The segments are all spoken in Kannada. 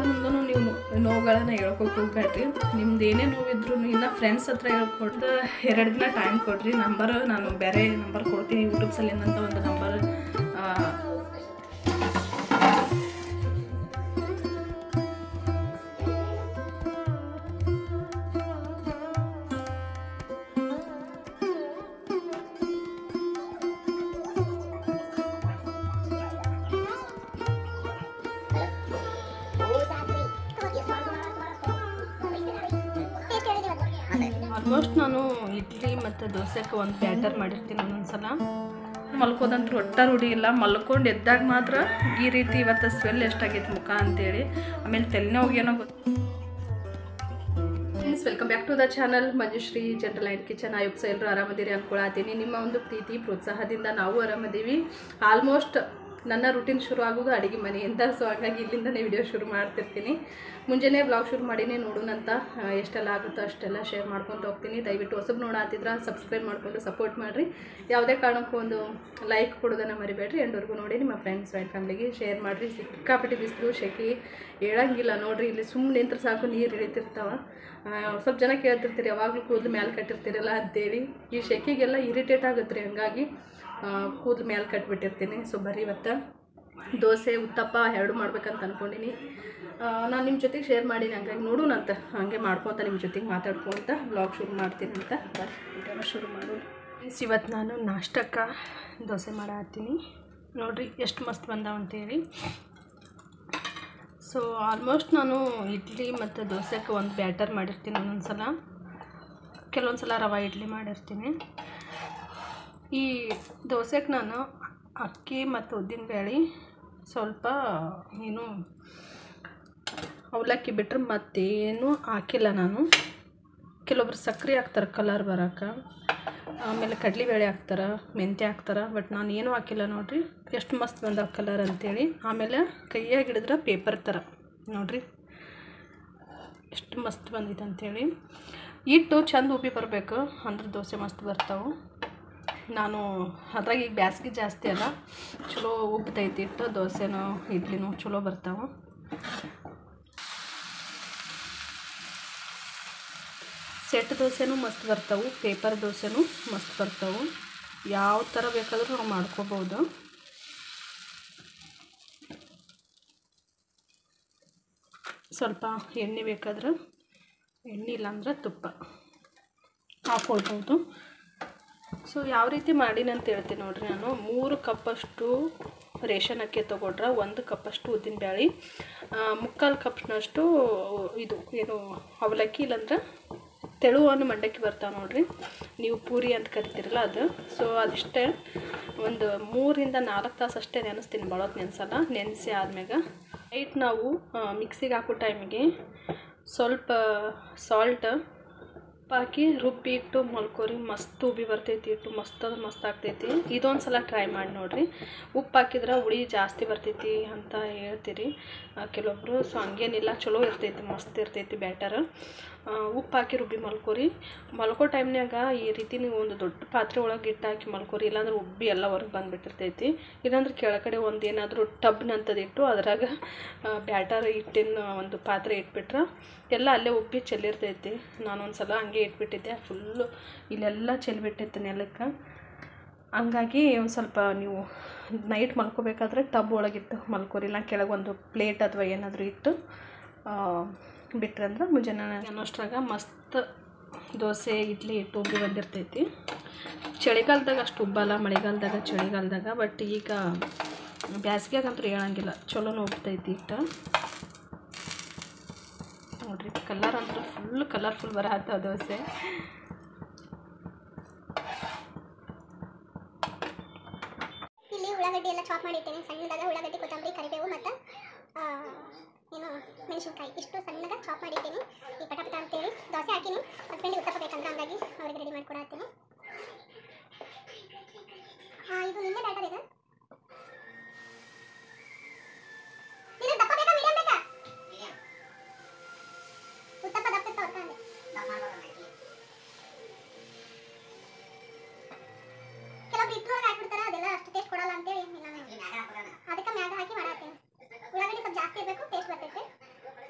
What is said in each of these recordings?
ಮುಂದೂ ನೀವು ನೋವುಗಳನ್ನ ಹೇಳ್ಕೊಕ್ ಹೋಗ್ಬೇಡ್ರಿ ನಿಮ್ದು ಏನೇ ನೋವಿದ್ರು ಇನ್ನು ಫ್ರೆಂಡ್ಸ್ ಹತ್ರ ಹೇಳ್ಕೊಟ್ಟು ಎರಡು ದಿನ ಟೈಮ್ ಕೊಡ್ರಿ ನಂಬರ್ ನಾನು ಬೇರೆ ನಂಬರ್ ಕೊಡ್ತೀನಿ ಯೂಟ್ಯೂಬ್ ಸಲಿಂದಂತ ಒಂದು ನಂಬರ್ ಆಲ್ಮೋಸ್ಟ್ ನಾನು ಇಡ್ಲಿ ಮತ್ತು ದೋಸೆಗೆ ಒಂದು ಬ್ಯಾಟರ್ ಮಾಡಿರ್ತೀನಿ ಒಂದೊಂದ್ಸಲ ಮಲ್ಕೋದಂತೂ ಒಟ್ಟ ರೂಢಿ ಇಲ್ಲ ಮಲ್ಕೊಂಡು ಎದ್ದಾಗ ಮಾತ್ರ ಈ ರೀತಿ ಇವತ್ತು ಸ್ವೆಲ್ ಎಷ್ಟಾಗೈತೆ ಮುಖ ಅಂತೇಳಿ ಆಮೇಲೆ ತಲೆನೋವು ಏನೋ ಗೊತ್ತು friends welcome back to the channel Manjushree general and kitchen ಆಯುಕ್ತ ಎಲ್ಲರೂ ಆರಾಮದಿರಿ ಅಂದ್ಕೊಳತ್ತೀನಿ ನಿಮ್ಮ ಒಂದು ಪ್ರೀತಿ ಪ್ರೋತ್ಸಾಹದಿಂದ ನಾವು ಆರಾಮದೀವಿ ಆಲ್ಮೋಸ್ಟ್ ನನ್ನ ರುಟೀನ್ ಶುರು ಆಗೋದು ಅಡುಗೆ ಮನೆಯಿಂದ ಸೊ ಹಾಗಾಗಿ ಇಲ್ಲಿಂದನೇ ವಿಡಿಯೋ ಶುರು ಮಾಡ್ತಿರ್ತೀನಿ ಮುಂಜಾನೆ ಬ್ಲಾಗ್ ಶುರು ಮಾಡೀನಿ ನೋಡೋಣಂತ ಆ, ಎಷ್ಟೆಲ್ಲ ಆಗುತ್ತೋ ಅಷ್ಟೆಲ್ಲ ಶೇರ್ ಮಾಡ್ಕೊಂಡು ಹೋಗ್ತೀನಿ ದಯವಿಟ್ಟು ಹೊಸಬ್ ನೋಡಾತಿದ್ರೆ ಸಬ್ಸ್ಕ್ರೈಬ್ ಮಾಡಿಕೊಂಡು ಸಪೋರ್ಟ್ ಮಾಡಿರಿ ಯಾವುದೇ ಕಾರಣಕ್ಕೂ ಒಂದು ಲೈಕ್ ಕೊಡೋದನ್ನು ಮರಿಬೇಡ್ರಿ ಎಂಡವರೆಗೂ ನೋಡಿ ನಿಮ್ಮ ಫ್ರೆಂಡ್ಸ್ ಆ್ಯಂಡ್ ಫ್ಯಾಮಿಲಿಗೆ ಶೇರ್ ಮಾಡಿರಿ ಸಿಕ್ಕಾಪಟ್ಟೆ ಬಿಸಿಲು ಶೆಕೆ ಹೇಳಂಗಿಲ್ಲ ನೋಡ್ರಿ ಇಲ್ಲಿ ಸುಮ್ಮನೆ ನಿಂತ್ರೆ ಸಾಕು ನೀರು ಇಳಿತಿರ್ತಾವ ಆ, ಸ್ವಲ್ಪ ಜನ ಕೇಳ್ತಿರ್ತೀರಿ ಯಾವಾಗಲೂ ಕೂದಲು ಮ್ಯಾಲೆ ಕಟ್ಟಿರ್ತೀರಲ್ಲ ಅಂತೇಳಿ ಈ ಶೆಕೆಗೆಲ್ಲ ಇರಿಟೇಟ್ ಆಗುತ್ತೆ ರೀ ಹಂಗಾಗಿ ಕೂದಲು ಮ್ಯಾಲೆ ಕಟ್ಬಿಟ್ಟಿರ್ತೀನಿ ಸೊ ಬರ್ರಿ ಇವತ್ತು ದೋಸೆ ಉತ್ತಪ್ಪ ಎರಡು ಮಾಡ್ಬೇಕಂತ ಅಂದ್ಕೊಂಡಿನಿ ನಾನು ನಿಮ್ಮ ಜೊತೆಗೆ ಶೇರ್ ಮಾಡೀನಿ ಹಂಗಾಗಿ ನೋಡೋಣಂತ ಹಾಗೆ ಮಾಡ್ಕೊತ ನಿಮ್ಮ ಜೊತೆಗೆ ಮಾತಾಡ್ಕೊತ ಬ್ಲಾಗ್ ಶುರು ಮಾಡ್ತೀನಿ ಅಂತ ಬರ್ರಿ ವಿಡಿಯೋನ ಶುರು ಮಾಡೋಣ ಮೀನ್ಸ್ ಇವತ್ತು ನಾನು ನಾಷ್ಟಕ್ಕೆ ದೋಸೆ ಮಾಡತ್ತೀನಿ ನೋಡಿರಿ ಎಷ್ಟು ಮಸ್ತ್ ಬಂದಾವ ಅಂತೇಳಿ ಸೊ ಆಲ್ಮೋಸ್ಟ್ ನಾನು ಇಡ್ಲಿ ಮತ್ತು ದೋಸೆಗೆ ಒಂದು ಬ್ಯಾಟರ್ ಮಾಡಿರ್ತೀನಿ ಒಂದೊಂದು ಸಲ ಕೆಲವೊಂದು ಸಲ ರವೆ ಇಡ್ಲಿ ಮಾಡಿರ್ತೀನಿ ಈ ದೋಸೆಗೆ ನಾನು ಅಕ್ಕಿ ಮತ್ತು ಉದ್ದಿನಬೇಳೆ ಸ್ವಲ್ಪ ಏನು ಅವಲಕ್ಕಿ ಬಿಟ್ಟರೆ ಮತ್ತೇನು ಹಾಕಿಲ್ಲ ನಾನು ಕೆಲವೊಬ್ರು ಸಕ್ಕರೆ ಹಾಕ್ತಾರೆ ಕಲರ್ ಬರೋಕೆ ಆಮೇಲೆ ಕಡಲೆಬೇಳೆ ಹಾಕ್ತಾರೆ ಮೆಂತ್ಯ ಹಾಕ್ತಾರೆ ಬಟ್ ನಾನು ಏನೂ ಹಾಕಿಲ್ಲ ನೋಡಿರಿ ಎಷ್ಟು ಮಸ್ತ್ ಬಂದಾವ ಕಲರ್ ಅಂತೇಳಿ ಆಮೇಲೆ ಕೈಯಾಗಿ ಹಿಡಿದ್ರೆ ಪೇಪರ್ ಥರ ನೋಡಿರಿ ಎಷ್ಟು ಮಸ್ತ್ ಬಂದಿದೆ ಅಂಥೇಳಿ ಹಿಟ್ಟು ಚಂದ ಉಬ್ಬಿ ಬರಬೇಕು ಅಂದ್ರೆ ದೋಸೆ ಮಸ್ತ್ ಬರ್ತಾವೆ ನಾನು ಅದ್ರಾಗ ಈಗ ಬ್ಯಾಸ್ಗೆ ಜಾಸ್ತಿ ಅಲ್ಲ ಚಲೋ ಉಬ್ತೈತಿ ಹಿಟ್ಟು ದೋಸೆನೂ ಇಡ್ಲಿನೂ ಚಲೋ ಬರ್ತಾವೆ ಸೆಟ್ ದೋಸೆನೂ ಮಸ್ತ್ ಬರ್ತಾವೆ ಪೇಪರ್ ದೋಸೆನೂ ಮಸ್ತ್ ಬರ್ತಾವೆ ಯಾವ ಥರ ಬೇಕಾದರೂ ನಾವು ಮಾಡ್ಕೋಬೋದು ಸ್ವಲ್ಪ ಎಣ್ಣೆ ಬೇಕಾದ್ರೆ ಎಣ್ಣೆ ಇಲ್ಲಾಂದ್ರೆ ತುಪ್ಪ ಹಾಕ್ಕೊಳ್ಬೋದು ಸೊ ಯಾವ ರೀತಿ ಮಾಡೀನಿ ಅಂತ ಹೇಳ್ತೀನಿ ನೋಡ್ರಿ ನಾನು ಮೂರು ಕಪ್ಪಷ್ಟು ರೇಷನ್ ಅಕ್ಕಿ ತೊಗೊಂಡ್ರೆ ಒಂದು ಕಪ್ಪಷ್ಟು ಉದ್ದಿನಬೇಳೆ ಮುಕ್ಕಾಲು ಕಪ್ನಷ್ಟು ಇದು ಏನು ಅವಲಕ್ಕಿ ಇಲ್ಲಾಂದ್ರೆ ತೆಳುವನ್ನು ಮಂಡಕ್ಕಿ ಬರ್ತಾವೆ ನೋಡ್ರಿ ನೀವು ಪೂರಿ ಅಂತ ಕರಿತೀರಲ್ಲ ಅದು ಸೊ ಅದಿಷ್ಟೇ ಒಂದು ಮೂರಿಂದ ನಾಲ್ಕು ತಾಸು ಅಷ್ಟೇ ನೆನೆಸ್ತೀನಿ ಬಳೋದು ನೆನೆಸಲ್ಲ ನೆನೆಸಿ ಆದ್ಮ್ಯಾಗ ನೈಟ್ ನಾವು ಮಿಕ್ಸಿಗೆ ಹಾಕೋ ಟೈಮಿಗೆ ಸ್ವಲ್ಪ ಸಾಲ್ಟ್ ಉಪ್ಪು ಹಾಕಿ ರುಬ್ಬಿ ಇಟ್ಟು ಮಲ್ಕೋರಿ ಮಸ್ತ್ ಉಬ್ಬಿ ಬರ್ತೈತಿ ಇಟ್ಟು ಮಸ್ತ್ ಅದು ಮಸ್ತ್ ಆಗ್ತೈತಿ ಇದೊಂದು ಸಲ ಟ್ರೈ ಮಾಡಿ ನೋಡಿರಿ ಉಪ್ಪು ಹಾಕಿದ್ರೆ ಹುಳಿ ಜಾಸ್ತಿ ಬರ್ತೈತಿ ಅಂತ ಹೇಳ್ತೀರಿ ಆ, ಕೆಲವೊಬ್ರು ಸೊ ಹಂಗೇನಿಲ್ಲ ಚಲೋ ಇರ್ತೈತಿ ಮಸ್ತ್ ಇರ್ತೈತಿ ಬ್ಯಾಟರ್ ಉಪ್ಪು ಹಾಕಿ ರುಬ್ಬಿ ಮಲ್ಕೋರಿ ಮಲ್ಕೋ ಟೈಮ್ನ್ಯಾಗ ಈ ರೀತಿ ನೀವು ಒಂದು ದೊಡ್ಡ ಪಾತ್ರೆ ಒಳಗೆ ಇಟ್ಟು ಹಾಕಿ ಮಲ್ಕೋರಿ ಇಲ್ಲಾಂದ್ರೆ ಉಬ್ಬಿ ಎಲ್ಲ ಹೊರಗೆ ಬಂದುಬಿಟ್ಟಿರ್ತೈತಿ ಇಲ್ಲಾಂದ್ರೆ ಕೆಳಗಡೆ ಒಂದು ಏನಾದರೂ ಟಬ್ನಂಥದ್ದು ಇಟ್ಟು ಅದ್ರಾಗ ಬ್ಯಾಟರ್ ಇಟ್ಟಿನ ಒಂದು ಪಾತ್ರೆ ಇಟ್ಬಿಟ್ರೆ ಎಲ್ಲ ಅಲ್ಲೇ ಉಬ್ಬಿ ಚೆಲ್ಲಿರ್ತೈತಿ ನಾನೊಂದು ಸಲ ಹಂಗೆ ಇಟ್ಬಿಟ್ಟಿದ್ದೆ ಫುಲ್ಲು ಇಲ್ಲೆಲ್ಲ ಚೆಲ್ಬಿಟ್ಟಿತ್ತು ನೆಲಕ್ಕೆ ಹಂಗಾಗಿ ಒಂದು ಸ್ವಲ್ಪ ನೀವು ನೈಟ್ ಮಲ್ಕೋಬೇಕಾದ್ರೆ ಟಬ್ ಒಳಗಿಟ್ಟು ಮಲ್ಕೋರಿ ಇಲ್ಲ ಕೆಳಗೆ ಒಂದು ಪ್ಲೇಟ್ ಅಥವಾ ಏನಾದರೂ ಇಟ್ಟು ಬಿಟ್ರೆ ಅಂದ್ರೆ ಮುಂಜಾನೆ ಅನ್ನೋಷ್ಟ್ರಾಗ ಮಸ್ತ್ ದೋಸೆ ಇಡ್ಲಿ ಇಟ್ಟು ಉಬ್ಬಿ ಬಂದಿರ್ತೈತಿ ಚಳಿಗಾಲದಾಗ ಅಷ್ಟು ಉಬ್ಬಲ್ಲ ಮಳೆಗಾಲದಾಗ ಚಳಿಗಾಲದಾಗ ಬಟ್ ಈಗ ಬ್ಯಾಸ್ಗ್ಯಾಗಂತೂ ಹೇಳಂಗಿಲ್ಲ ಚಲೋನು ಉಬ್ತೈತಿ ಇಟ್ಟು ನೋಡ್ರಿ ಕಲರ್ ಅಂತೂ ಫುಲ್ ಕಲರ್ಫುಲ್ ಬರತ್ತ ದೋಸೆ ಇಲ್ಲಿ ಉಳ್ಳಾಗಡ್ಡಿ ಎಲ್ಲ ಚಾಪ್ ಮಾಡಿಟ್ಟೇನೆ ಸಣ್ಣದಾಗ ಉಳ್ಳಾಗಡ್ಡಿ ಕೊತ್ತಂಬರಿ ಕರಿಬೇವು ಮತ್ತು ಏನು ಮೆಣಸಿನ್ಕಾಯಿ ಇಷ್ಟು ಸಣ್ಣಗೆ ಚಾಪ್ ಮಾಡಿಟ್ಟೇನೆ ಈ ಪಟ ಪಟ ಅಂತೇಳಿ ದೋಸೆ ಹಾಕಿನಿ ಹಸ್ಬೆಂಡಿಗೆ ಉತ್ತಪ್ಪ ಬೇಕಂತ ಹಂಗಾಗಿ ಅವ್ರಿಗೆ ರೆಡಿ ಮಾಡ್ಕೊಡತ್ತೀನಿ ಹಾಂ ಇದು ನಿನ್ನೆ ಬ್ಯಾಟರ್ ಇದೆ ನಿನಗೆ ದಪ್ಪ ಬೇಕಾ ಮೀಡಿಯಂ ಬೇಕಾ ಉತ್ತಪ್ಪ ದಪ್ಪ ಇರ್ತಾವ ಅಂತ ಅಂದೆ ಕೆಲವೊಬ್ರು ಇಟ್ಟರೊಳಗೆ ಹಾಕ್ಬಿಡ್ತಾರ ಅದೆಲ್ಲ ಅಷ್ಟು ಟೇಸ್ಟ್ ಕೊಡಲ್ಲ ಅಂತೇಳಿ ನಾನು ಅದಕ್ಕೆ ಮ್ಯಾಗ ಹಾಕಿ ಮಾಡತ್ತೇನೆ ಉಳ್ಳಾಗಡ್ಡಿ ಸ್ವಲ್ಪ ಜಾಸ್ತಿ ಇರಬೇಕು ಟೇಸ್ಟ್ ಬರ್ತೈತೆ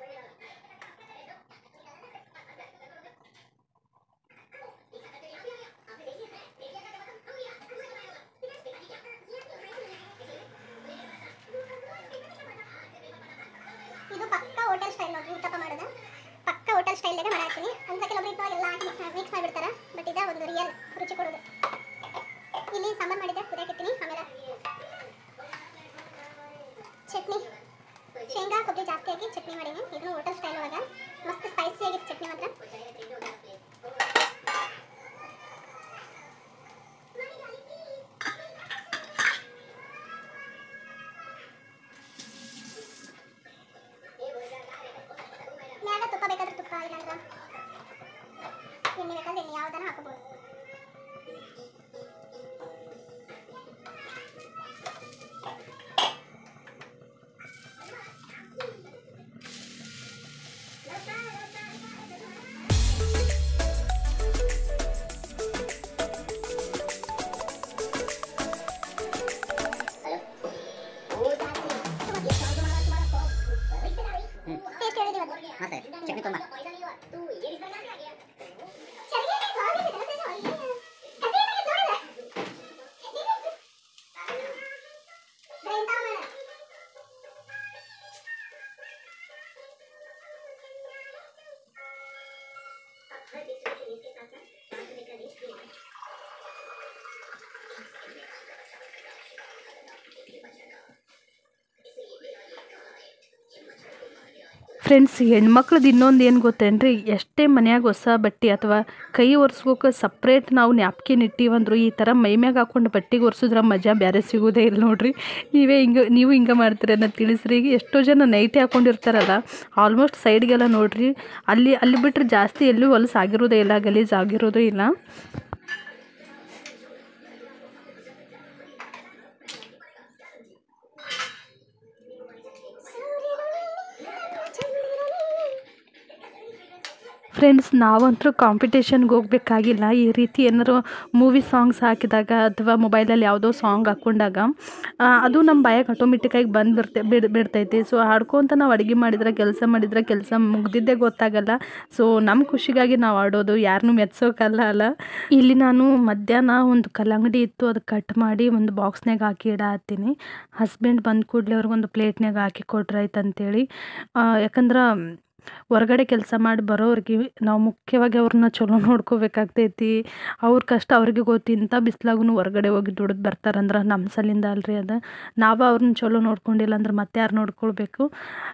ಹೋಟೆಲ್ ಸ್ಟೈಲ್ದಾಗ ಮಾಡಾಕ್ತೀನಿ ಅಂದ್ರೆ ಕೆಲವೊಬ್ರು ಇದ್ದಾಗ ಎಲ್ಲ ಹಾಕಿ ಮಿಕ್ಸ್ ಮಾಡಿಬಿಡ್ತಾರೆ ಬಟ್ ಇದ ಒಂದು ರಿಯಲ್ ರುಚಿ ಕೊಡೋದು ಇಲ್ಲಿ ಸಾಂಬಾರು ಮಾಡಿದ್ದೆ ಕುದಿಯಾಕಿರ್ತೀನಿ ಆಮೇಲೆ ಚಟ್ನಿ ಶೇಂಗಾ ಕೊಬ್ಬರಿ ಜಾಸ್ತಿ ಹಾಕಿ ಚಟ್ನಿ ಮಾಡೀನಿ ಇದನ್ನು ಹೋಟೆಲ್ ಸ್ಟೈಲ್ ಒಳಗೆ ಮಸ್ತ್ ಸ್ಪೈಸಿ ಆಗಿತ್ತು ಚಟ್ನಿ ಮಾತ್ರ ಮ್ಯಾಗ ತುಪ್ಪ ಬೇಕಾದ್ರೆ ತುಪ್ಪ ಇಲ್ಲಾಂದ್ರೆ ಎಣ್ಣೆ ಬೇಕಾದ್ರೆ ಎಣ್ಣೆ ಯಾವ್ದಾನ ಹಾಕೋಬೋದು ಟೇಸ್ಟ್ ಹೇಳಿದೀವಿ ಅದು ಹಾಂ ಸರ್ ಚಟ್ನಿ ತುಂಬ ಫ್ರೆಂಡ್ಸ್ ಹೆಣ್ಮಕ್ಳದ್ದು ಇನ್ನೊಂದು ಏನು ಗೊತ್ತೇನ್ರಿ ಎಷ್ಟೇ ಮನ್ಯಾಗ ಹೊಸ ಬಟ್ಟೆ ಅಥವಾ ಕೈ ಒರೆಸ್ಕೋಕೆ ಸಪ್ರೇಟ್ ನಾವು ನ್ಯಾಪ್ಕಿನ್ ಇಟ್ಟಿವಂದ್ರು ಈ ಥರ ಮೈಮ್ಯಾಗ ಹಾಕೊಂಡು ಬಟ್ಟೆಗೆ ಒರೆಸಿದ್ರೆ ಮಜಾ ಬೇರೆ ಸಿಗೋದೇ ಇಲ್ಲ ನೋಡ್ರಿ ನೀವೇ ಹಿಂಗೆ ನೀವು ಹಿಂಗೆ ಮಾಡ್ತೀರ ಅನ್ನೋ ತಿಳಿಸ್ರಿ ಈಗ ಎಷ್ಟೋ ಜನ ನೈಟಿ ಹಾಕೊಂಡಿರ್ತಾರಲ್ಲ ಆಲ್ಮೋಸ್ಟ್ ಸೈಡ್ಗೆಲ್ಲ ನೋಡ್ರಿ ಅಲ್ಲಿ ಅಲ್ಲಿ ಬಿಟ್ಟರೆ ಜಾಸ್ತಿ ಎಲ್ಲೂ ಹೊಲಸು ಆಗಿರೋದೇ ಇಲ್ಲ ಗಲೀಜು ಆಗಿರೋದೇ ಇಲ್ಲ ಫ್ರೆಂಡ್ಸ್ ನಾವಂತೂ ಕಾಂಪಿಟೇಷನ್ಗೆ ಹೋಗ್ಬೇಕಾಗಿಲ್ಲ ಈ ರೀತಿ ಏನಾರು ಮೂವಿ ಸಾಂಗ್ಸ್ ಹಾಕಿದಾಗ ಅಥವಾ ಮೊಬೈಲಲ್ಲಿ ಯಾವುದೋ ಸಾಂಗ್ ಹಾಕ್ಕೊಂಡಾಗ ಆ, ಅದು ನಮ್ಮ ಬಾಯಾಗ ಆಟೋಮೆಟಿಕ್ಕಾಗಿ ಬಂದು ಬಿಡ್ತೆ ಬಿಡ್ ಬಿಡ್ತೈತಿ ಸೊ ಹಾಡ್ಕೊತ ನಾವು ಅಡುಗೆ ಮಾಡಿದ್ರೆ ಕೆಲಸ ಮಾಡಿದ್ರೆ ಕೆಲಸ ಮುಗ್ದಿದ್ದೇ ಗೊತ್ತಾಗಲ್ಲ ಸೊ ನಮ್ಮ ಖುಷಿಗಾಗಿ ನಾವು ಆಡೋದು ಯಾರನ್ನೂ ಮೆಚ್ಚೋಕಲ್ಲ ಅಲ್ಲ ಇಲ್ಲಿ ನಾನು ಮಧ್ಯಾಹ್ನ ಒಂದು ಕಲ್ಲಂಗಡಿ ಇತ್ತು ಅದು ಕಟ್ ಮಾಡಿ ಒಂದು ಬಾಕ್ಸ್ನಾಗ ಹಾಕಿ ಇಡಾತ್ತೀನಿ ಹಸ್ಬೆಂಡ್ ಬಂದ ಕೂಡಲೇ ಅವ್ರಿಗೊಂದು ಪ್ಲೇಟ್ನಾಗ ಹಾಕಿ ಕೊಟ್ರೆ ಆಯ್ತು ಅಂತೇಳಿ ಆ, ಯಾಕಂದ್ರೆ ಹೊರಗಡೆ ಕೆಲಸ ಮಾಡಿ ಬರೋರಿಗೆ ನಾವು ಮುಖ್ಯವಾಗಿ ಅವ್ರನ್ನ ಚಲೋ ನೋಡ್ಕೋಬೇಕಾಗ್ತೈತಿ ಅವ್ರ ಕಷ್ಟ ಅವ್ರಿಗೆ ಗೊತ್ತು ಇಂಥ ಬಿಸ್ಲಾಗೂ ಹೊರಗಡೆ ಹೋಗಿ ದುಡ್ದು ಬರ್ತಾರಂದ್ರೆ ನಮ್ಮ ಸಲಿಂದ ಅಲ್ರಿ ಅದು ನಾವು ಅವ್ರನ್ನ ಚಲೋ ನೋಡ್ಕೊಂಡಿಲ್ಲ ಅಂದ್ರೆ ಮತ್ತೆ ಯಾರು ನೋಡ್ಕೊಳ್ಬೇಕು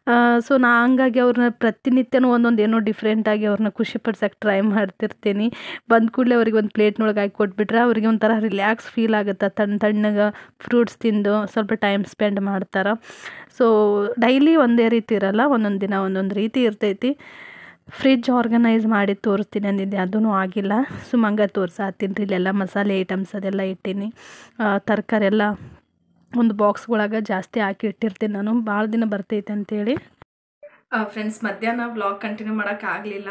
ಸೊ ನಾ ಹಂಗಾಗಿ ಅವ್ರನ್ನ ಪ್ರತಿನಿತ್ಯನೂ ಒಂದೊಂದು ಏನೋ ಡಿಫ್ರೆಂಟಾಗಿ ಅವ್ರನ್ನ ಖುಷಿ ಪಡ್ಸಕ್ಕೆ ಟ್ರೈ ಮಾಡ್ತಿರ್ತೀನಿ ಬಂದ ಕೂಡಲೇ ಅವ್ರಿಗೆ ಒಂದು ಪ್ಲೇಟ್ನೊಳಗೆ ಹಾಕಿ ಕೊಟ್ಬಿಟ್ರೆ ಅವ್ರಿಗೆ ಒಂಥರ ರಿಲ್ಯಾಕ್ಸ್ ಫೀಲ್ ಆಗುತ್ತೆ ತಣ್ಣ ತಣ್ಣಗೆ ಫ್ರೂಟ್ಸ್ ತಿಂದು ಸ್ವಲ್ಪ ಟೈಮ್ ಸ್ಪೆಂಡ್ ಮಾಡ್ತಾರೆ ಸೊ ಡೈಲಿ ಒಂದೇ ರೀತಿ ಇರಲ್ಲ ಒಂದೊಂದು ದಿನ ಒಂದೊಂದು ರೀತಿ ಇರ್ತೈತಿ ಫ್ರಿಜ್ ಆರ್ಗನೈಸ್ ಮಾಡಿ ತೋರಿಸ್ತೀನಿ ಅಂದಿದ್ದೆ ಅದೂ ಆಗಿಲ್ಲ ಸುಮಂಗ ತೋರ್ಸಾತೀನಿ ರೀ ಇಲ್ಲೆಲ್ಲ ಮಸಾಲೆ ಐಟಮ್ಸ್ ಅದೆಲ್ಲ ಇಟ್ಟೀನಿ ತರಕಾರಿ ಎಲ್ಲ ಒಂದು ಬಾಕ್ಸ್ಗೊಳಗೆ ಜಾಸ್ತಿ ಹಾಕಿ ಇಟ್ಟಿರ್ತೀನಿ ನಾನು ಭಾಳ ದಿನ ಬರ್ತೈತೆ ಅಂತೇಳಿ ಫ್ರೆಂಡ್ಸ್ ಮಧ್ಯಾಹ್ನ ವ್ಲಾಗ್ ಕಂಟಿನ್ಯೂ ಮಾಡೋಕ್ಕಾಗಲಿಲ್ಲ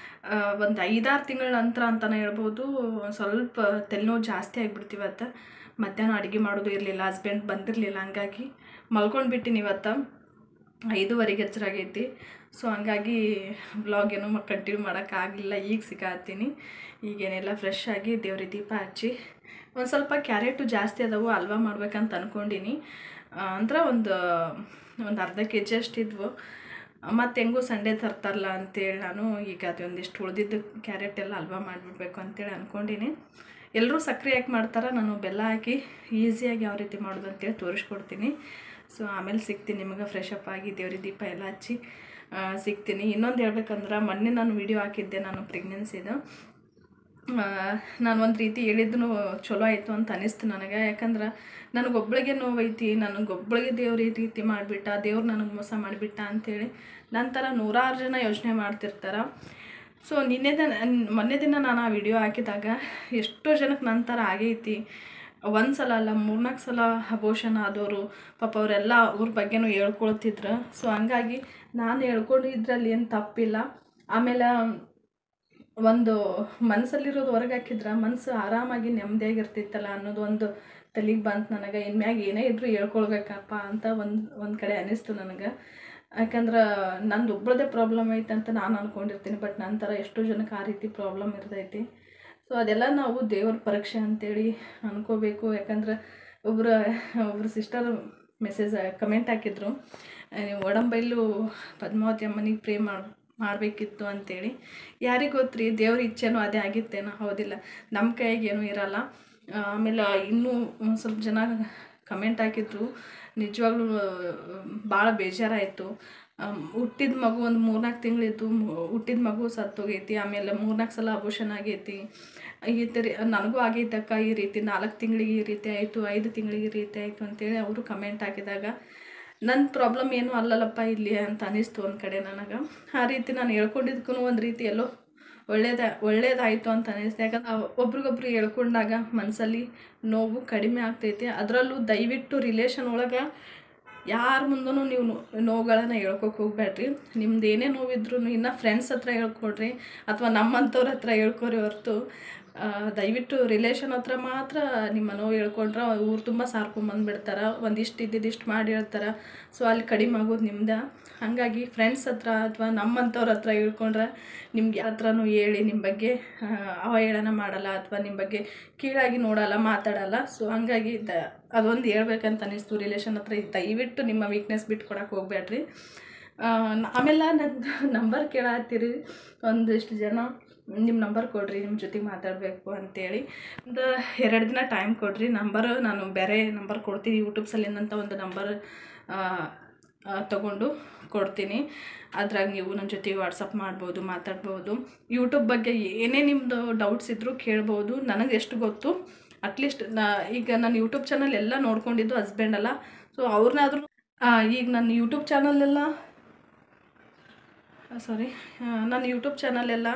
ಒಂದು ಐದಾರು ತಿಂಗಳ ನಂತರ ಅಂತಲೇ ಹೇಳ್ಬೋದು ಒಂದ್ ಸ್ವಲ್ಪ ತಲೆನೋವು ಜಾಸ್ತಿ ಆಗಿಬಿಡ್ತಿವತ್ತು ಮಧ್ಯಾಹ್ನ ಅಡುಗೆ ಮಾಡೋದು ಇರಲಿಲ್ಲ ಹಸ್ಬೆಂಡ್ ಬಂದಿರಲಿಲ್ಲ ಹಂಗಾಗಿ ಮಲ್ಕೊಂಡು ಬಿಟ್ಟಿನಿ ಇವತ್ತು ಐದೂವರೆಗೆ ಎಚ್ಚರಾಗೈತಿ ಸೊ ಹಂಗಾಗಿ ವ್ಲಾಗ್ ಏನೂ ಕಂಟಿನ್ಯೂ ಮಾಡೋಕ್ಕಾಗಲಿಲ್ಲ ಈಗ ಸಿಗಾತೀನಿ ಈಗೇನೆಲ್ಲ ಫ್ರೆಶ್ ಆಗಿ ದೇವ್ರಿಗೆ ದೀಪ ಹಚ್ಚಿ ಒಂದು ಸ್ವಲ್ಪ ಕ್ಯಾರೆಟು ಜಾಸ್ತಿ ಅದಾವು ಹಲ್ವಾ ಮಾಡ್ಬೇಕಂತ ಅಂದ್ಕೊಂಡಿನಿ ಅಂದ್ರೆ ಒಂದು ಒಂದು ಅರ್ಧ ಕೆ ಜಿ ಅಷ್ಟಿದ್ವು ಮತ್ತು ಹೆಂಗೂ ಸಂಡೇ ತರ್ತಾರಲ್ಲ ಅಂತೇಳಿ ನಾನು ಈಗ ಅದೊಂದಿಷ್ಟು ಉಳಿದಿದ್ದು ಕ್ಯಾರೆಟ್ ಎಲ್ಲ ಹಲ್ವಾ ಮಾಡಿಬಿಡ್ಬೇಕು ಅಂತೇಳಿ ಅಂದ್ಕೊಂಡಿನಿ ಎಲ್ಲರೂ ಸಕ್ಕರೆ ಹಾಕಿ ಮಾಡ್ತಾರೆ ನಾನು ಬೆಲ್ಲ ಹಾಕಿ ಈಸಿಯಾಗಿ ಯಾವ ರೀತಿ ಮಾಡೋದು ಅಂತೇಳಿ ತೋರಿಸ್ಕೊಡ್ತೀನಿ ಸೊ ಆಮೇಲೆ ಸಿಗ್ತೀನಿ ನಿಮಗೆ ಫ್ರೆಶ್ ಅಪ್ ಆಗಿ ದೇವ್ರಿಗೆ ದೀಪ ಎಲ್ಲ ಹಚ್ಚಿ ಆ, ಸಿಗ್ತೀನಿ ಇನ್ನೊಂದು ಹೇಳ್ಬೇಕಂದ್ರೆ ಮೊನ್ನೆ ನಾನು ವಿಡಿಯೋ ಹಾಕಿದ್ದೆ ನಾನು ಪ್ರೆಗ್ನೆನ್ಸಿದು ನಾನು ಒಂದು ರೀತಿ ಹೇಳಿದ್ದು ಚಲೋ ಆಯಿತು ಅಂತ ಅನಿಸ್ತು ನನಗೆ ಯಾಕಂದ್ರೆ ನನಗೊಬ್ಬಳಿಗೆ ನೋವೈತಿ ನನಗೊಬ್ಬಳಿಗೆ ದೇವ್ರು ಈ ರೀತಿ ಮಾಡಿಬಿಟ್ಟ ದೇವ್ರು ನನಗೆ ಮೋಸ ಮಾಡಿಬಿಟ್ಟ ಅಂಥೇಳಿ ನಂತರ ನೂರಾರು ಜನ ಯೋಚನೆ ಮಾಡ್ತಿರ್ತಾರೆ ಸೊ ನಿನ್ನೆ ದಿನ ಮೊನ್ನೆ ದಿನ ನಾನು ಆ ವಿಡಿಯೋ ಹಾಕಿದಾಗ ಎಷ್ಟೋ ಜನಕ್ಕೆ ನಂತರ ಆಗೈತಿ ಒಂದು ಸಲ ಅಲ್ಲ ಮೂರ್ನಾಲ್ಕು ಸಲ ಅಬೋಷನ್ ಆದವರು ಪಾಪ ಅವರೆಲ್ಲ ಅವ್ರ ಬಗ್ಗೆನೂ ಹೇಳ್ಕೊಳ್ತಿದ್ರು ಸೊ ಹಂಗಾಗಿ ನಾನು ಹೇಳ್ಕೊಂಡಿದ್ರಲ್ಲಿ ಏನು ತಪ್ಪಿಲ್ಲ ಆಮೇಲೆ ಒಂದು ಮನಸ್ಸಲ್ಲಿರೋದು ಹೊರಗೆ ಹಾಕಿದ್ರೆ ಮನಸ್ಸು ಆರಾಮಾಗಿ ನೆಮ್ಮದಿಯಾಗಿರ್ತಿತ್ತಲ್ಲ ಅನ್ನೋದು ಒಂದು ತಲೆಗೆ ಬಂತು ನನಗೆ ಇನ್ಮ್ಯಾಗ ಏನೇ ಇದ್ರೂ ಹೇಳ್ಕೊಳ್ಬೇಕಪ್ಪ ಅಂತ ಒಂದು ಒಂದು ಕಡೆ ಅನಿಸ್ತು ನನಗೆ ಯಾಕಂದ್ರೆ ನಂದು ಒಬ್ಬಳದೇ ಪ್ರಾಬ್ಲಮ್ ಐತೆ ಅಂತ ನಾನು ಅಂದ್ಕೊಂಡಿರ್ತೀನಿ ಬಟ್ ನಂತರ ಎಷ್ಟೋ ಜನಕ್ಕೆ ಆ ರೀತಿ ಪ್ರಾಬ್ಲಮ್ ಇರ್ತೈತಿ ಸೊ ಅದೆಲ್ಲ ನಾವು ದೇವ್ರ ಪರೀಕ್ಷೆ ಅಂತೇಳಿ ಅನ್ಕೋಬೇಕು ಯಾಕಂದ್ರೆ ಒಬ್ಬರು ಒಬ್ಬರು ಸಿಸ್ಟರ್ ಮೆಸೇಜ್ ಕಮೆಂಟ್ ಹಾಕಿದ್ರು ನೀವು ಒಡಂಬೈಲು ಪದ್ಮಾವತಿ ಅಮ್ಮನಿಗೆ ಪ್ರೇ ಮಾಡಿ ಮಾಡಬೇಕಿತ್ತು ಅಂತೇಳಿ ಯಾರಿಗೆ ಗೊತ್ತು ರೀ ದೇವ್ರ ಇಚ್ಛೆನೂ ಅದೇ ಆಗಿತ್ತೇನೋ ಹೌದಿಲ್ಲ ನಮ್ಮ ಕೈಯಾಗ ಏನೂ ಇರಲ್ಲ ಆ, ಆಮೇಲೆ ಇನ್ನೂ ಒಂದ್ ಸ್ವಲ್ಪ ಜನ ಕಮೆಂಟ್ ಹಾಕಿದ್ರು ನಿಜವಾಗ್ಲೂ ಭಾಳ ಬೇಜಾರಾಯಿತು ಹುಟ್ಟಿದ ಮಗು ಒಂದು ಮೂರ್ನಾಲ್ಕು ತಿಂಗಳಿತ್ತು ಹುಟ್ಟಿದ ಮಗು ಸತ್ತೋಗೈತಿ ಆಮೇಲೆ ಮೂರ್ನಾಲ್ಕು ಸಲ ಅಬೋಷನ್ ಆಗೈತಿ ಈ ಥರ ನನಗೂ ಆಗೈತಕ್ಕ ಈ ರೀತಿ ನಾಲ್ಕು ತಿಂಗಳಿಗೆ ಈ ರೀತಿ ಆಯಿತು ಐದು ತಿಂಗಳಿಗೆ ಈ ರೀತಿ ಆಯಿತು ಅಂತೇಳಿ ಅವರು ಕಮೆಂಟ್ ಹಾಕಿದಾಗ ನನ್ನ ಪ್ರಾಬ್ಲಮ್ ಏನೂ ಅಲ್ಲಲ್ಲಪ್ಪ ಇಲ್ಲಿ ಅಂತ ಅನಿಸ್ತು ಒಂದು ಕಡೆ ನನಗೆ ಆ ರೀತಿ ನಾನು ಹೇಳ್ಕೊಂಡಿದ್ಕೂ ಒಂದು ರೀತಿ ಎಲ್ಲೋ ಒಳ್ಳೇದ ಒಳ್ಳೇದಾಯಿತು ಅಂತ ಅನಿಸ್ತು ಯಾಕಂದ್ರೆ ಅವ್- ಒಬ್ರಿಗೊಬ್ರು ಹೇಳ್ಕೊಂಡಾಗ ಮನಸ್ಸಲ್ಲಿ ನೋವು ಕಡಿಮೆ ಆಗ್ತೈತಿ ಅದರಲ್ಲೂ ದಯವಿಟ್ಟು ರಿಲೇಷನ್ ಒಳಗೆ ಯಾರ ಮುಂದೂ ನೀವು ನೋವುಗಳನ್ನ ಹೇಳ್ಕೊಕ್ ಹೋಗ್ಬೇಡ್ರಿ ನಿಮ್ದು ಏನೇ ನೋವಿದ್ರು ಇನ್ನು ಫ್ರೆಂಡ್ಸ್ ಹತ್ರ ಹೇಳ್ಕೊಡ್ರಿ ಅಥವಾ ನಮ್ಮಂಥವ್ರ ಹತ್ರ ಹೇಳ್ಕೊರಿ ಹೊರತು ಆ, ದಯವಿಟ್ಟು ರಿಲೇಷನ್ ಹತ್ರ ಮಾತ್ರ ನಿಮ್ಮ ನೋವು ಹೇಳ್ಕೊಂಡ್ರೆ ಊರು ತುಂಬ ಸಾರ್ಕೊಂಬಂದ್ಬಿಡ್ತಾರೆ ಒಂದಿಷ್ಟು ಇದ್ದಿದ್ದಿಷ್ಟು ಮಾಡಿ ಹೇಳ್ತಾರೆ ಸೊ ಅಲ್ಲಿ ಕಡಿಮೆ ಆಗೋದು ನಿಮ್ದು ಹಾಗಾಗಿ ಫ್ರೆಂಡ್ಸ್ ಹತ್ರ ಅಥವಾ ನಮ್ಮಂಥವ್ರ ಹತ್ರ ಹೇಳ್ಕೊಂಡ್ರೆ ನಿಮ್ಗೆ ಹತ್ರನೂ ಹೇಳಿ ನಿಮ್ಮ ಬಗ್ಗೆ ಆ, ಅವಹೇಳನ ಮಾಡಲ್ಲ ಅಥವಾ ನಿಮ್ಮ ಬಗ್ಗೆ ಕೀಳಾಗಿ ನೋಡಲ್ಲ ಮಾತಾಡಲ್ಲ ಸೊ ಹಾಗಾಗಿ ದ ಅದೊಂದು ಹೇಳ್ಬೇಕಂತ ಅನಿಸ್ತು ರಿಲೇಷನ್ ಹತ್ರ ದಯವಿಟ್ಟು ನಿಮ್ಮ ವೀಕ್ನೆಸ್ ಬಿಟ್ಟು ಕೊಡಕ್ಕೆ ಹೋಗ್ಬೇಡ್ರಿ ಆ, ನ- ಆಮೇಲೆ ನನ್ನ ನಂಬರ್ ಕೇಳತ್ತೀರಿ ಒಂದಿಷ್ಟು ಜನ ನಿಮ್ಮ ನಂಬರ್ ಕೊಡ್ರಿ ನಿಮ್ಮ ಜೊತೆಗೆ ಮಾತಾಡಬೇಕು ಅಂತೇಳಿ ಒಂದು ಎರಡು ದಿನ ಟೈಮ್ ಕೊಡ್ರಿ ನಂಬರ್ ನಾನು ಬೇರೆ ನಂಬರ್ ಕೊಡ್ತೀನಿ ಯೂಟ್ಯೂಬ್ ಸಲಿಂದಂತ ಒಂದು ನಂಬರ್ ತಗೊಂಡು ಕೊಡ್ತೀನಿ ಅದ್ರಾಗ ನೀವು ನನ್ನ ಜೊತೆಗೆ ವಾಟ್ಸಪ್ ಮಾಡ್ಬೋದು ಮಾತಾಡ್ಬೋದು ಯೂಟ್ಯೂಬ್ ಬಗ್ಗೆ ಏನೇ ನಿಮ್ಮದು ಡೌಟ್ಸ್ ಇದ್ದರೂ ಕೇಳ್ಬೋದು ನನಗೆ ಎಷ್ಟು ಗೊತ್ತು ಅಟ್ಲೀಸ್ಟ್ ನಾ ಈಗ ನನ್ನ ಯೂಟ್ಯೂಬ್ ಚಾನಲ್ ಎಲ್ಲ ನೋಡ್ಕೊಂಡಿದ್ದು ಹಸ್ಬೆಂಡ್ ಅಲ್ಲ ಸೊ ಅವ್ರನ್ನಾದ್ರೂ ಈಗ ನನ್ನ ಯೂಟ್ಯೂಬ್ ಚಾನಲೆಲ್ಲ ಸಾರಿ ನನ್ನ ಯೂಟ್ಯೂಬ್ ಚಾನಲೆಲ್ಲ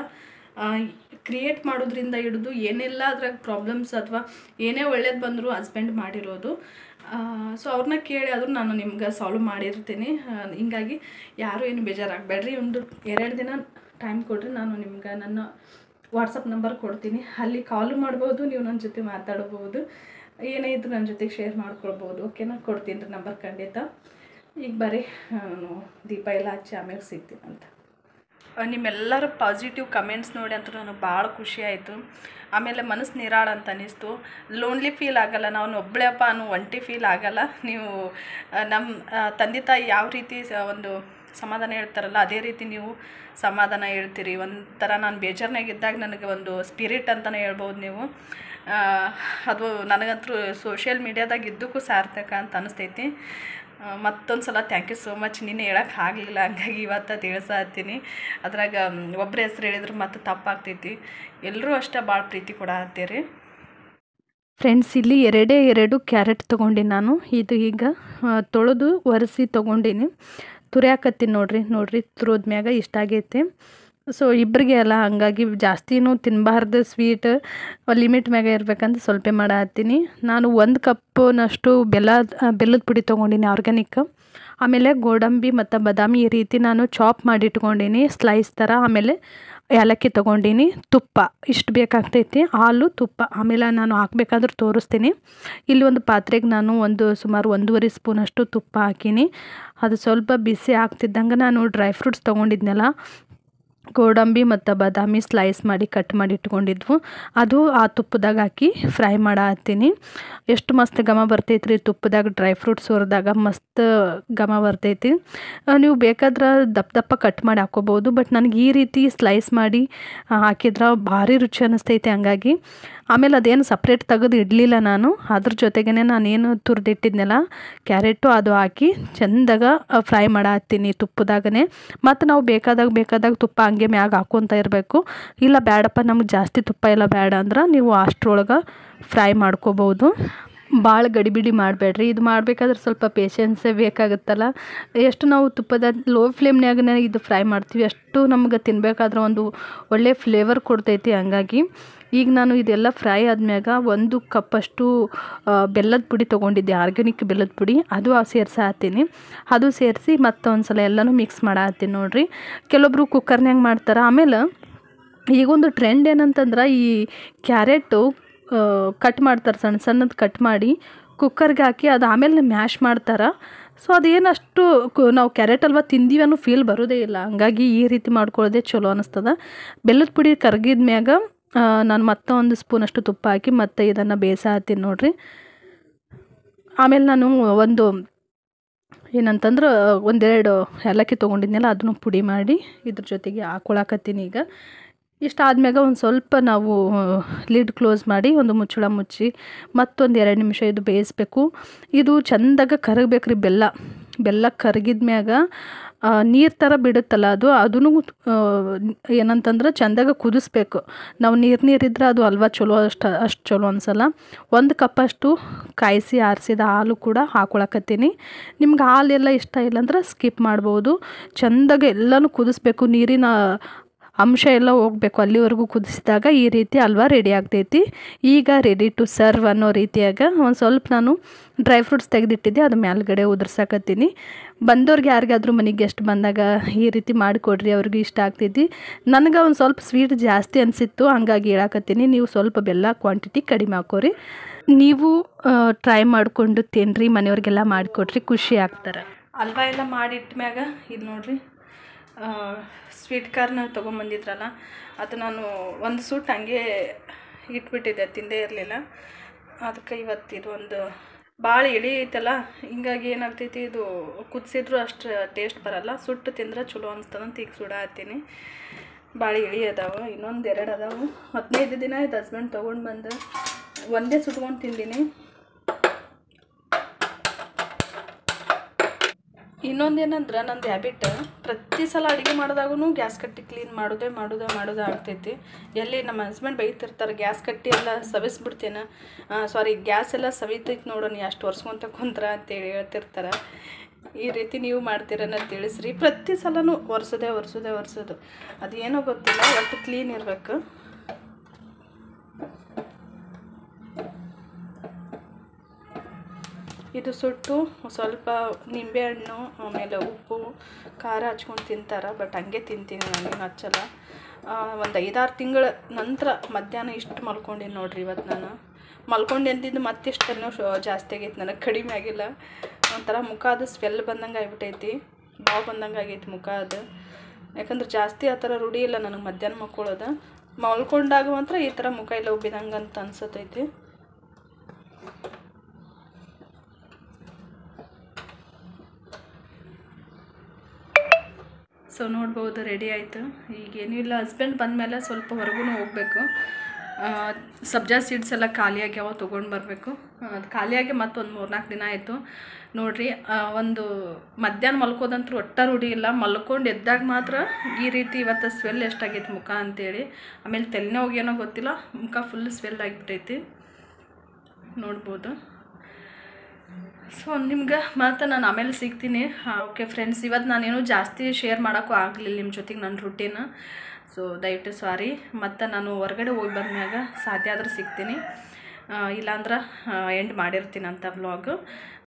ಕ್ರಿಯೇಟ್ ಮಾಡೋದ್ರಿಂದ ಹಿಡಿದು ಏನೆಲ್ಲ ಅದ್ರಾಗ ಪ್ರಾಬ್ಲಮ್ಸ್ ಅಥವಾ ಏನೇ ಒಳ್ಳೇದು ಬಂದರೂ ಹಸ್ಬೆಂಡ್ ಮಾಡಿರೋದು ಸೊ ಅವ್ರನ್ನ ಕೇಳಿ ಆದರೂ ನಾನು ನಿಮ್ಗೆ ಸಾಲ್ವ್ ಮಾಡಿರ್ತೀನಿ ಆ, ಹಿಂಗಾಗಿ ಯಾರೂ ಏನು ಬೇಜಾರಾಗಬೇಡ್ರಿ ಒಂದು ಎರಡು ದಿನ ಟೈಮ್ ಕೊಡ್ರಿ ನಾನು ನಿಮ್ಗೆ ನನ್ನ ವಾಟ್ಸಪ್ ನಂಬರ್ ಕೊಡ್ತೀನಿ ಅಲ್ಲಿ ಕಾಲು ಮಾಡ್ಬೋದು ನೀವು ನನ್ನ ಜೊತೆ ಮಾತಾಡ್ಬೋದು ಏನೇ ಇದ್ರೂ ನನ್ನ ಜೊತೆಗೆ ಶೇರ್ ಮಾಡ್ಕೊಳ್ಬೋದು ಓಕೆನಾ ಕೊಡ್ತೀನಿ ರೀ ನಂಬರ್ ಖಂಡಿತ ಈಗ ಬರೀ ನಾನು ದೀಪ ಎಲ್ಲ ಹಚ್ಚಿ ಆಮೇಲೆ ಸಿಗ್ತೀನಿ ಅಂತ ಆ, ನಿಮ್ಮೆಲ್ಲರ ಪಾಸಿಟಿವ್ ಕಮೆಂಟ್ಸ್ ನೋಡಿ ಅಂತೂ ನನಗೆ ಭಾಳ ಖುಷಿ ಆಯಿತು ಆಮೇಲೆ ಮನಸ್ಸು ನಿರಾಳ ಅಂತ ಅನ್ನಿಸ್ತು ಲೋನ್ಲಿ ಫೀಲ್ ಆಗಲ್ಲ ನಾವು ಒಬ್ಬಳೇಪ್ಪ ಅನ್ನೋ ಒಂಟಿ ಫೀಲ್ ಆಗಲ್ಲ ನೀವು ಆ, ನಮ್ಮ ಆ, ತಂದೆ ತಾಯಿ ಯಾವ ರೀತಿ ಸ- ಒಂದು ಸಮಾಧಾನ ಹೇಳ್ತಾರಲ್ಲ ಅದೇ ರೀತಿ ನೀವು ಸಮಾಧಾನ ಹೇಳ್ತೀರಿ ಒಂಥರ ನಾನು ಬೇಜಾರ್ನಾಗಿದ್ದಾಗ ನನಗೆ ಒಂದು ಸ್ಪಿರಿಟ್ ಅಂತಲೇ ಹೇಳ್ಬೋದು ನೀವು ಆ, ಅದು ನನಗಂತೂ ಸೋಷಿಯಲ್ ಮೀಡ್ಯಾದಾಗ ಇದ್ದಕ್ಕೂ ಸಾರ್ಥಕ ಅಂತ ಅನಿಸ್ತೈತಿ ಮತ್ತೊಂದು ಸಲ ಥ್ಯಾಂಕ್ ಯು ಸೋ ಮಚ್ ನಿನ್ನೆ ಹೇಳಕ್ಕೆ ಆಗಲಿಲ್ಲ ಹಂಗಾಗಿ ಇವತ್ತು ತಿಳಿಸತ್ತೀನಿ ಅದ್ರಾಗ ಒಬ್ಬರ ಹೆಸ್ರು ಹೇಳಿದ್ರೆ ಮತ್ತೆ ತಪ್ಪಾಗ್ತೈತಿ ಎಲ್ಲರೂ ಅಷ್ಟೇ ಭಾಳ ಪ್ರೀತಿ ಕೊಡತ್ತೀರಿ ಫ್ರೆಂಡ್ಸ್ ಇಲ್ಲಿ ಎರಡೇ ಎರಡು ಕ್ಯಾರೆಟ್ ತೊಗೊಂಡು ನಾನು ಇದು ಈಗ ಆ, ತೊಳೆದು ಒರೆಸಿ ತೊಗೊಂಡಿನಿ ತುರಿಯಾಕತ್ತೀನಿ ನೋಡ್ರಿ ನೋಡ್ರಿ ತುರಿದ್ಮ್ಯಾಗ ಇಷ್ಟ ಆಗೈತೆ ಸೊ ಇಬ್ಬರಿಗೆ ಅಲ್ಲ ಹಂಗಾಗಿ ಜಾಸ್ತಿನೂ ತಿನ್ನಬಾರ್ದು ಸ್ವೀಟ್ ಲಿಮಿಟ್ ಮ್ಯಾಗ ಇರ್ಬೇಕಂತ ಸ್ವಲ್ಪ ಮಾಡತ್ತೀನಿ ನಾನು ಒಂದು ಕಪ್ನಷ್ಟು ಬೆಲ್ಲ ಆ, ಬೆಲ್ಲದ ಪುಡಿ ತೊಗೊಂಡಿನಿ ಆರ್ಗ್ಯಾನಿಕ್ ಆಮೇಲೆ ಗೋಡಂಬಿ ಮತ್ತು ಬಾದಾಮಿ ಈ ರೀತಿ ನಾನು ಚಾಪ್ ಮಾಡಿ ಇಟ್ಕೊಂಡೀನಿ ಸ್ಲೈಸ್ ಥರ ಆಮೇಲೆ ಏಲಕ್ಕಿ ತೊಗೊಂಡೀನಿ ತುಪ್ಪ ಇಷ್ಟು ಬೇಕಾಗ್ತೈತಿ ಹಾಲು ತುಪ್ಪ ಆಮೇಲೆ ನಾನು ಹಾಕ್ಬೇಕಾದ್ರೆ ತೋರಿಸ್ತೀನಿ ಇಲ್ಲಿ ಒಂದು ಪಾತ್ರೆಗೆ ನಾನು ಒಂದು ಸುಮಾರು ಒಂದೂವರೆ ಸ್ಪೂನಷ್ಟು ತುಪ್ಪ ಹಾಕೀನಿ ಅದು ಸ್ವಲ್ಪ ಬಿಸಿ ಆಗ್ತಿದ್ದಂಗೆ ನಾನು ಡ್ರೈ ಫ್ರೂಟ್ಸ್ ತೊಗೊಂಡಿದ್ನಲ್ಲ ಗೋಡಂಬಿ ಮತ್ತು ಬಾದಾಮಿ ಸ್ಲೈಸ್ ಮಾಡಿ ಕಟ್ ಮಾಡಿ ಇಟ್ಕೊಂಡಿದ್ವು ಅದು ಆ ತುಪ್ಪದಾಗ ಹಾಕಿ ಫ್ರೈ ಮಾಡತ್ತೀನಿ ಎಷ್ಟು ಮಸ್ತ್ ಘಮ ಬರ್ತೈತೆ ರೀ ತುಪ್ಪದಾಗ ಡ್ರೈ ಫ್ರೂಟ್ಸ್ ಹುರಿದಾಗ ಮಸ್ತ್ ಘಮ ಬರ್ತೈತಿ ಆ, ನೀವು ಬೇಕಾದ್ರೆ ದಪ್ಪ ದಪ್ಪ ಕಟ್ ಮಾಡಿ ಹಾಕ್ಕೋಬೋದು ಬಟ್ ನನಗೆ ಈ ರೀತಿ ಸ್ಲೈಸ್ ಮಾಡಿ ಆ, ಹಾಕಿದ್ರೆ ಭಾರಿ ರುಚಿ ಅನ್ನಿಸ್ತೈತೆ ಹಂಗಾಗಿ ಆಮೇಲೆ ಅದೇನು ಸಪ್ರೇಟ್ ತೆಗೆದು ಇಡಲಿಲ್ಲ ನಾನು ಅದ್ರ ಜೊತೆಗೇ ನಾನೇನು ತುರಿದಿಟ್ಟಿದ್ನಲ್ಲ ಕ್ಯಾರೆಟು ಅದು ಹಾಕಿ ಚೆಂದಾಗ ಫ್ರೈ ಮಾಡತ್ತೀನಿ ತುಪ್ಪದಾಗನೇ ಮತ್ತು ನಾವು ಬೇಕಾದಾಗ ಬೇಕಾದಾಗ ತುಪ್ಪ ಹಂಗೆ ಮ್ಯಾಗ ಹಾಕ್ಕೊತ ಇರಬೇಕು ಇಲ್ಲ ಬೇಡಪ್ಪ ನಮ್ಗೆ ಜಾಸ್ತಿ ತುಪ್ಪ ಎಲ್ಲ ಬೇಡ ಅಂದ್ರೆ ನೀವು ಅಷ್ಟ್ರೊಳಗೆ ಫ್ರೈ ಮಾಡ್ಕೋಬೋದು ಭಾಳ ಗಡಿಬಿಡಿ ಮಾಡಬೇಡ್ರಿ ಇದು ಮಾಡಬೇಕಾದ್ರೆ ಸ್ವಲ್ಪ ಪೇಷನ್ಸೇ ಬೇಕಾಗುತ್ತಲ್ಲ ಎಷ್ಟು ನಾವು ತುಪ್ಪದ ಲೋ ಫ್ಲೇಮ್ನ್ಯಾಗನೇ ಇದು ಫ್ರೈ ಮಾಡ್ತೀವಿ ಅಷ್ಟು ನಮ್ಗೆ ತಿನ್ಬೇಕಾದ್ರೆ ಒಂದು ಒಳ್ಳೆ ಫ್ಲೇವರ್ ಕೊಡ್ತೈತಿ ಹಂಗಾಗಿ ಈಗ ನಾನು ಇದೆಲ್ಲ ಫ್ರೈ ಆದ್ಮ್ಯಾಗ ಒಂದು ಕಪ್ಪಷ್ಟು ಆ, ಬೆಲ್ಲದ ಪುಡಿ ತೊಗೊಂಡಿದ್ದೆ ಆರ್ಗ್ಯಾನಿಕ್ ಬೆಲ್ಲದ ಪುಡಿ ಅದು ಸೇರ್ಸಾತೀನಿ ಅದು ಸೇರಿಸಿ ಮತ್ತೊಂದು ಸಲ ಎಲ್ಲನೂ ಮಿಕ್ಸ್ ಮಾಡತ್ತೀನಿ ನೋಡ್ರಿ ಕೆಲವೊಬ್ರು ಕುಕ್ಕರ್ನ್ಯಾಗ ಮಾಡ್ತಾರೆ ಆಮೇಲೆ ಈಗೊಂದು ಟ್ರೆಂಡ್ ಏನಂತಂದ್ರೆ ಈ ಕ್ಯಾರೆಟು ಕಟ್ ಮಾಡ್ತಾರೆ ಸಣ್ಣ ಸಣ್ಣದು ಕಟ್ ಮಾಡಿ ಕುಕ್ಕರ್ಗೆ ಹಾಕಿ ಅದು ಆಮೇಲೆ ಮ್ಯಾಶ್ ಮಾಡ್ತಾರೆ ಸೊ ಅದೇನಷ್ಟು ಕು ನಾವು ಕ್ಯಾರೆಟ್ ಹಲ್ವ ತಿಂದೀವಿ ಅನ್ನೋ ಫೀಲ್ ಬರೋದೇ ಇಲ್ಲ ಹಂಗಾಗಿ ಈ ರೀತಿ ಮಾಡ್ಕೊಳ್ಳೋದೇ ಚಲೋ ಅನ್ನಿಸ್ತದ ಬೆಲ್ಲದ ಪುಡಿ ಕರಗಿದ ಮ್ಯಾಗ ಆ, ನಾನು ಮತ್ತೆ ಒಂದು ಸ್ಪೂನಷ್ಟು ತುಪ್ಪ ಹಾಕಿ ಮತ್ತೆ ಇದನ್ನು ಬೇಯಿಸ ಹತ್ತೀನಿ ನೋಡ್ರಿ ಆಮೇಲೆ ನಾನು ಒಂದು ಏನಂತಂದ್ರೆ ಒಂದೆರಡು ಏಲಕ್ಕಿ ತೊಗೊಂಡಿದ್ನಲ್ಲ ಅದನ್ನು ಪುಡಿ ಮಾಡಿ ಇದ್ರ ಜೊತೆಗೆ ಹಾಕೊಳಕತ್ತೀನಿ ಈಗ ಇಷ್ಟ ಆದ್ಮ್ಯಾಗ ಒಂದು ಸ್ವಲ್ಪ ನಾವು ಲಿಡ್ ಕ್ಲೋಸ್ ಮಾಡಿ ಒಂದು ಮುಚ್ಚಳ ಮುಚ್ಚಿ ಮತ್ತೊಂದು ಎರಡು ನಿಮಿಷ ಇದು ಬೇಯಿಸ್ಬೇಕು ಇದು ಚೆಂದಾಗ ಕರಗಬೇಕ್ರಿ ಬೆಲ್ಲ ಬೆಲ್ಲ ಕರಗಿದ ಮ್ಯಾಗ ನೀರು ಥರ ಬಿಡುತ್ತಲ್ಲ ಅದು ಅದನ್ನು ಏನಂತಂದ್ರೆ ಚೆಂದಾಗ ಕುದಿಸ್ಬೇಕು ನಾವು ನೀರು ನೀರಿದ್ರೆ ಅದು ಹಲ್ವ ಚಲೋ ಅಷ್ಟು ಅಷ್ಟು ಚಲೋ ಅನ್ಸಲ್ಲ ಒಂದು ಕಪ್ಪಷ್ಟು ಕಾಯಿಸಿ ಆರಿಸಿದ ಹಾಲು ಕೂಡ ಹಾಕೊಳಕತ್ತೀನಿ ನಿಮ್ಗೆ ಹಾಲೆಲ್ಲ ಇಷ್ಟ ಇಲ್ಲಾಂದ್ರೆ ಸ್ಕಿಪ್ ಮಾಡ್ಬೋದು ಚೆಂದಾಗ ಎಲ್ಲನೂ ಕುದಿಸ್ಬೇಕು ನೀರಿನ ಅಂಶ ಎಲ್ಲ ಹೋಗಬೇಕು ಅಲ್ಲಿವರೆಗೂ ಕುದಿಸಿದಾಗ ಈ ರೀತಿ ಹಲ್ವ ರೆಡಿ ಆಗ್ತೈತಿ ಈಗ ರೆಡಿ ಟು ಸರ್ವ್ ಅನ್ನೋ ರೀತಿಯಾಗ ಒಂದು ಸ್ವಲ್ಪ ನಾನು ಡ್ರೈ ಫ್ರೂಟ್ಸ್ ತೆಗೆದಿಟ್ಟಿದ್ದೆ ಅದು ಮೇಲ್ಗಡೆ ಉದುರ್ಸಾಕತ್ತೀನಿ ಬಂದವ್ರಿಗೆ ಯಾರಿಗಾದ್ರೂ ಮನೆಗೆ ಗೆಸ್ಟ್ ಬಂದಾಗ ಈ ರೀತಿ ಮಾಡಿಕೊಡ್ರಿ ಅವ್ರಿಗೆ ಇಷ್ಟ ಆಗ್ತೈತಿ ನನಗೆ ಒಂದು ಸ್ವಲ್ಪ ಸ್ವೀಟ್ ಜಾಸ್ತಿ ಅನಿಸಿತ್ತು ಹಂಗಾಗಿ ಹೇಳಕತ್ತೀನಿ ನೀವು ಸ್ವಲ್ಪ ಬೆಲ್ಲ ಕ್ವಾಂಟಿಟಿ ಕಡಿಮೆ ಹಾಕೋರಿ ನೀವು ಟ್ರೈ ಮಾಡಿಕೊಂಡು ತಿನ್ನಿರಿ ಮನೆಯವ್ರಿಗೆಲ್ಲ ಮಾಡಿಕೊಡ್ರಿ ಖುಷಿ ಆಗ್ತಾರೆ ಹಲ್ವಾ ಎಲ್ಲ ಮಾಡಿಟ್ಟ ಮ್ಯಾಗ ಇದು ನೋಡ್ರಿ ಸ್ವೀಟ್ ಕಾರ್ನ ತೊಗೊಂಬಂದಿದ್ರಲ್ಲ ಅದು ನಾನು ಒಂದು ಸೂಟ್ ಹಂಗೆ ಇಟ್ಬಿಟ್ಟಿದ್ದೆ ತಿಂದೇ ಇರಲಿಲ್ಲ ಅದಕ್ಕೆ ಇವತ್ತು ಇದು ಒಂದು ಭಾಳ ಎಳಿ ಐತಲ್ಲ ಹಿಂಗಾಗಿ ಏನಾಗ್ತೈತಿ ಇದು ಕುದಿಸಿದ್ರು ಅಷ್ಟು ಟೇಸ್ಟ್ ಬರಲ್ಲ ಸುಟ್ಟು ತಿಂದ್ರೆ ಚಲೋ ಅನಿಸ್ತದಂತ ಈಗ ಸುಡ ಹತ್ತೀನಿ ಭಾಳ ಎಳಿ ಅದಾವೆ ಇನ್ನೊಂದು ಎರಡು ಅದಾವೆ ಹದಿನೈದು ದಿನ ಆಯ್ತು ಹಸ್ಬೆಂಡ್ ತೊಗೊಂಡು ಬಂದು ಒಂದೇ ಸುಟ್ಕೊಂಡು ತಿಂದೀನಿ ಇನ್ನೊಂದೇನಂದ್ರೆ ನಂದು ಹ್ಯಾಬಿಟ್ ಪ್ರತಿ ಸಲ ಅಡುಗೆ ಮಾಡಿದಾಗೂ ಗ್ಯಾಸ್ ಕಟ್ಟಿ ಕ್ಲೀನ್ ಮಾಡೋದೇ ಮಾಡೋದೇ ಮಾಡೋದೇ ಆಗ್ತೈತಿ ಎಲ್ಲಿ ನಮ್ಮ ಹಸ್ಬೆಂಡ್ ಬೈತಿರ್ತಾರೆ ಗ್ಯಾಸ್ ಕಟ್ಟಿ ಎಲ್ಲ ಸವಿಸ್ಬಿಡ್ತೇನೆ ಸಾರಿ ಗ್ಯಾಸ್ ಎಲ್ಲ ಸವಿತೈತಿ ನೋಡೋಣ ಅಷ್ಟು ಒರೆಸ್ಕೊಂತ ಕುಂತ್ರ ಅಂತೇಳಿ ಹೇಳ್ತಿರ್ತಾರೆ ಈ ರೀತಿ ನೀವು ಮಾಡ್ತೀರನ್ನ ತಿಳಿಸ್ರಿ ಪ್ರತಿ ಸಲನೂ ಒರೆಸೋದೇ ಒರೆಸೋದೇ ಒರೆಸೋದು ಅದೇನೋ ಗೊತ್ತಿಲ್ಲ ಒಟ್ಟು ಕ್ಲೀನ್ ಇರಬೇಕು ಇದು ಸುಟ್ಟು ಸ್ವಲ್ಪ ನಿಂಬೆಹಣ್ಣು ಆಮೇಲೆ ಉಪ್ಪು ಖಾರ ಹಚ್ಕೊಂಡು ತಿಂತಾರೆ ಬಟ್ ಹಂಗೆ ತಿಂತೀನಿ ನನಗೇನು ಹಚ್ಚಲ್ಲ ಒಂದು ಐದಾರು ತಿಂಗಳ ನಂತರ ಮಧ್ಯಾಹ್ನ ಇಷ್ಟು ಮಲ್ಕೊಂಡಿನಿ ನೋಡ್ರಿ ಇವತ್ತು ನಾನು ಮಲ್ಕೊಂಡು ಎಂದಿದ್ದು ಮತ್ತಿಷ್ಟನ್ನು ಶೋ ಜಾಸ್ತಿ ಆಗೈತೆ ನನಗೆ ಕಡಿಮೆ ಆಗಿಲ್ಲ ಒಂಥರ ಮುಖ ಅದು ಸ್ವೆಲ್ ಬಂದಂಗೆ ಆಗಿಬಿಟ್ಟೈತಿ ಬಾವು ಬಂದಂಗೆ ಆಗೈತಿ ಮುಖ ಅದು ಯಾಕಂದ್ರೆ ಜಾಸ್ತಿ ಆ ಥರ ರೂಢಿ ಇಲ್ಲ ನನಗೆ ಮಧ್ಯಾಹ್ನ ಮಕ್ಕೊಳ್ಳೋದು ಮಲ್ಕೊಂಡಾಗ ಮಾತ್ರ ಈ ಥರ ಮುಖ ಎಲ್ಲ ಉಬ್ಬಿದಂಗೆ ಅಂತ ಅನ್ಸತೈತಿ ಸೊ ನೋಡ್ಬೋದು ರೆಡಿ ಆಯಿತು ಈಗೇನೂ ಇಲ್ಲ ಹಸ್ಬೆಂಡ್ ಬಂದಮೇಲೆ ಸ್ವಲ್ಪ ಹೊರಗೂ ಹೋಗಬೇಕು ಸಬ್ಜಾ ಸೀಡ್ಸ್ ಎಲ್ಲ ಖಾಲಿಯಾಗ್ಯಾವ ತೊಗೊಂಡು ಬರಬೇಕು ಅದು ಖಾಲಿಯಾಗಿ ಮತ್ತೊಂದು ಮೂರ್ನಾಲ್ಕು ದಿನ ಆಯಿತು ನೋಡಿರಿ ಒಂದು ಮಧ್ಯಾಹ್ನ ಮಲ್ಕೋದಂತೂ ಒಟ್ಟ ರೂಢಿ ಇಲ್ಲ ಮಲ್ಕೊಂಡು ಎದ್ದಾಗ ಮಾತ್ರ ಈ ರೀತಿ ಇವತ್ತು ಸ್ವೆಲ್ ಎಷ್ಟಾಗೈತೆ ಮುಖ ಅಂತೇಳಿ ಆಮೇಲೆ ತಲೆನೋವು ಏನೋ ಗೊತ್ತಿಲ್ಲ ಮುಖ ಫುಲ್ ಸ್ವೆಲ್ ಆಗಿಬಿಟ್ಟೈತಿ ನೋಡ್ಬೋದು ಸೊ ನಿಮ್ಗೆ ಮತ್ತೆ ನಾನು ಆಮೇಲೆ ಸಿಗ್ತೀನಿ ಹಾಂ ಓಕೆ ಫ್ರೆಂಡ್ಸ್ ಇವತ್ತು ನಾನೇನು ಜಾಸ್ತಿ ಶೇರ್ ಮಾಡೋಕ್ಕೂ ಆಗಲಿಲ್ಲ ನಿಮ್ಮ ಜೊತೆಗೆ ನನ್ನ ರುಟೀನ್ ಸೊ ದಯವಿಟ್ಟು ಸಾರಿ ಮತ್ತು ನಾನು ಹೊರಗಡೆ ಹೋಗಿ ಬಂದ್ಮ್ಯಾಗ ಸಾಧ್ಯ ಆದ್ರೆ ಸಿಗ್ತೀನಿ ಇಲ್ಲಾಂದ್ರೆ ಎಂಡ್ ಮಾಡಿರ್ತೀನಿ ಅಂತ ವ್ಲಾಗ್